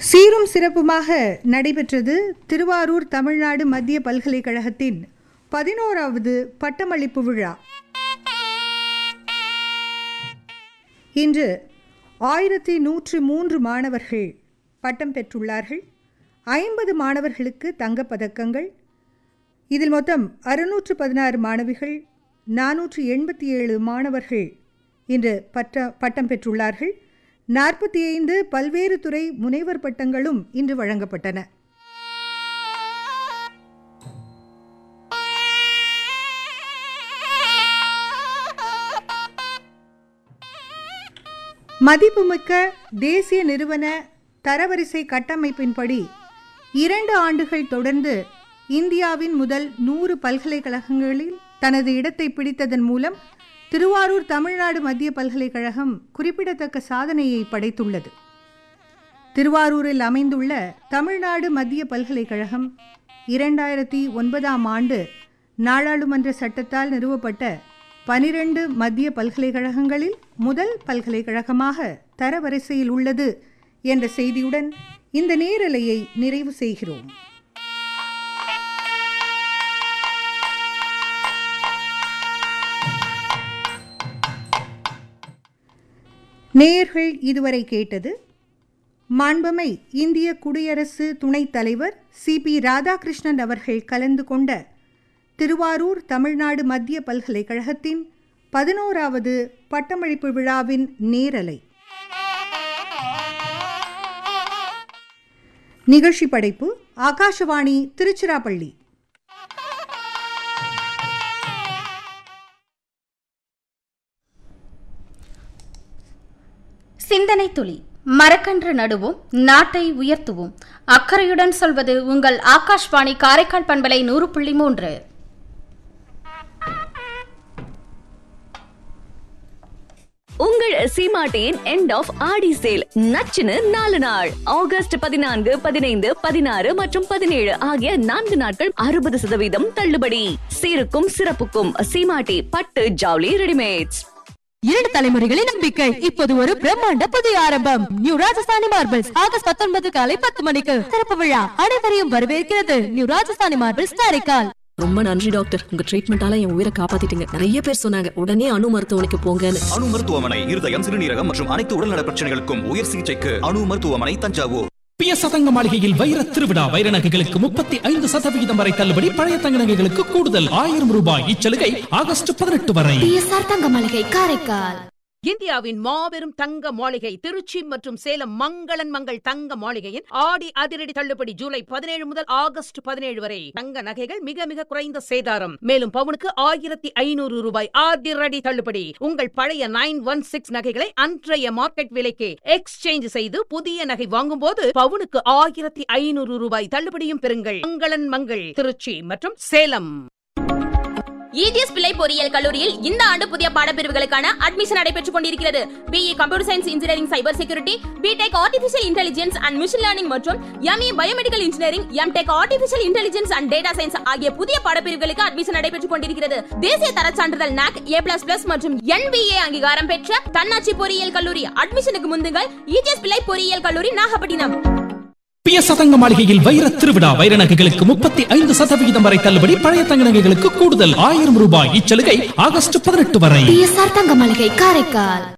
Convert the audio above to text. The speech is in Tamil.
சீரும் சிறப்புமாக நடைபெற்றது திருவாரூர் தமிழ்நாடு மத்திய பல்கலைக்கழகத்தின் பதினோராவது பட்டமளிப்பு விழா இன்று ஆயிரத்தி நூற்று மூன்று மாணவர்கள் பட்டம் பெற்றுள்ளார்கள் ஐம்பது மாணவர்களுக்கு தங்கப்பதக்கங்கள் இதில் மொத்தம் அறுநூற்று பதினாறு மாணவிகள் நானூற்று எண்பத்தி ஏழு மாணவர்கள் இன்று பட்ட பட்டம் பெற்றுள்ளார்கள் நாற்பத்தி ஐந்து பல்வேறு துறை முனைவர் பட்டங்களும் இன்று வழங்கப்பட்டன மதிப்புமிக்க தேசிய நிறுவன தரவரிசை கட்டமைப்பின்படி இரண்டு ஆண்டுகள் தொடர்ந்து இந்தியாவின் முதல் நூறு பல்கலைக்கழகங்களில் தனது இடத்தை பிடித்ததன் மூலம் திருவாரூர் தமிழ்நாடு மத்திய பல்கலைக்கழகம் குறிப்பிடத்தக்க சாதனையை படைத்துள்ளது திருவாரூரில் அமைந்துள்ள தமிழ்நாடு மத்திய பல்கலைக்கழகம் இரண்டாயிரத்தி ஒன்பதாம் ஆண்டு நாடாளுமன்ற சட்டத்தால் நிறுவப்பட்ட பனிரெண்டு மத்திய பல்கலைக்கழகங்களில் முதல் பல்கலைக்கழகமாக தரவரிசையில் உள்ளது என்ற செய்தியுடன் இந்த நேரலையை நிறைவு செய்கிறோம் நேயர்கள் இதுவரை கேட்டது மாண்பமை இந்திய குடியரசு துணைத் தலைவர் சி பி ராதாகிருஷ்ணன் அவர்கள் கலந்து கொண்ட திருவாரூர் தமிழ்நாடு மத்திய பல்கலைக்கழகத்தின் பதினோராவது பட்டமளிப்பு விழாவின் நேரலை நிகழ்ச்சி படைப்பு ஆகாஷவாணி திருச்சிராப்பள்ளி சிந்தனை துளி மரக்கன்று நடுவோம் நாட்டை உயர்த்துவோம் அக்கறையுடன் சொல்வது உங்கள் ஆகாஷ்வாணி காரைக்கால் பண்பலை நூறு புள்ளி மூன்று உங்கள் சீமாட்டியின் எண்ட் ஆஃப் ஆடி சேல் நச்சுன்னு நாலு நாள் ஆகஸ்ட் பதினான்கு பதினைந்து பதினாறு மற்றும் பதினேழு ஆகிய நான்கு நாட்கள் அறுபது சதவீதம் தள்ளுபடி சீருக்கும் சிறப்புக்கும் சீமாட்டி பட்டு ஜவுளி ரெடிமேட்ஸ் இரண்டு தலைமுறைகளின் நம்பிக்கை இப்போது ஒரு பிரம்மாண்ட புதிய ஆரம்பம் நியூ ராஜஸ்தானி மார்பிள்ஸ் ஆகஸ்ட் பத்தொன்பது காலை பத்து மணிக்கு திறப்பு விழா அனைவரையும் வரவேற்கிறது நியூ ராஜஸ்தானி மார்பிள்ஸ் காரைக்கால் ரொம்ப நன்றி டாக்டர் உங்க ட்ரீட்மெண்டால என் உயிரை காப்பாத்திட்டீங்க நிறைய பேர் சொன்னாங்க உடனே அணு மருத்துவமனைக்கு போங்கன்னு அணு மருத்துவமனை இருதயம் சிறுநீரகம் மற்றும் அனைத்து உடல்நல பிரச்சனைகளுக்கும் உயர் சிகிச்சைக்கு அணு மருத்துவமனை தஞ்சாவூர் பிய சதங்க மாளிகையில் வைர திருவிழா வைர நகைகளுக்கு முப்பத்தி ஐந்து சதவிகிதம் வரை தள்ளுபடி பழைய தங்க நகைகளுக்கு கூடுதல் ஆயிரம் ரூபாய் இச்சலுகை ஆகஸ்ட் பதினெட்டு வரை பிஎஸ்ஆர் தங்க மளிகை காரைக்கால் இந்தியாவின் மாபெரும் தங்க மாளிகை திருச்சி மற்றும் சேலம் மங்களன் மங்கள் தங்க மாளிகையின் ஆடி அதிரடி தள்ளுபடி ஜூலை பதினேழு முதல் ஆகஸ்ட் பதினேழு வரை தங்க நகைகள் மிக மிக குறைந்த சேதாரம் மேலும் பவுனுக்கு ஆயிரத்தி ஐநூறு ரூபாய் அதிரடி தள்ளுபடி உங்கள் பழைய நைன் ஒன் சிக்ஸ் நகைகளை அன்றைய மார்க்கெட் விலைக்கு எக்ஸ்சேஞ்ச் செய்து புதிய நகை வாங்கும் போது பவுனுக்கு ஆயிரத்தி ஐநூறு ரூபாய் தள்ளுபடியும் பெறுங்கள் மங்களன் மங்கள் திருச்சி மற்றும் சேலம் இஜிஎஸ் பிள்ளை பொறியியல் கல்லூரியில் இந்த ஆண்டு புதிய பாடப்பிரிவுகளுக்கான அட்மிஷன் நடைபெற்றுக் கொண்டிருக்கிறது BE computer science engineering cyber security BTech artificial intelligence and machine learning மற்றும் ME biomedical engineering MTech artificial intelligence and data science ஆகிய புதிய பாடப்பிரிவுகளுக்கு அட்மிஷன் நடைபெற்றுக் கொண்டிருக்கிறது தேசிய தர சான்றிதழ் நாக் ஏ பிளஸ் பிளஸ் மற்றும் என்பிஏ அங்கீகாரம் பெற்ற தன்னாட்சி பொறியியல் கல்லூரி அட்மிஷனுக்கு முந்துங்கள் இஜிஎஸ் பிள்ளை பொறியியல் கல்லூரி நாகப்பட்டினம் பிய சதங்க மாளிகையில் வைர திருவிழா வைர நகைகளுக்கு முப்பத்தி ஐந்து சதவிகிதம் வரை தள்ளுபடி பழைய தங்க நகைகளுக்கு கூடுதல் ஆயிரம் ரூபாய் இச்சலுகை ஆகஸ்ட் பதினெட்டு வரை பிஎஸ்ஆர் தங்க மளிகை காரைக்கால்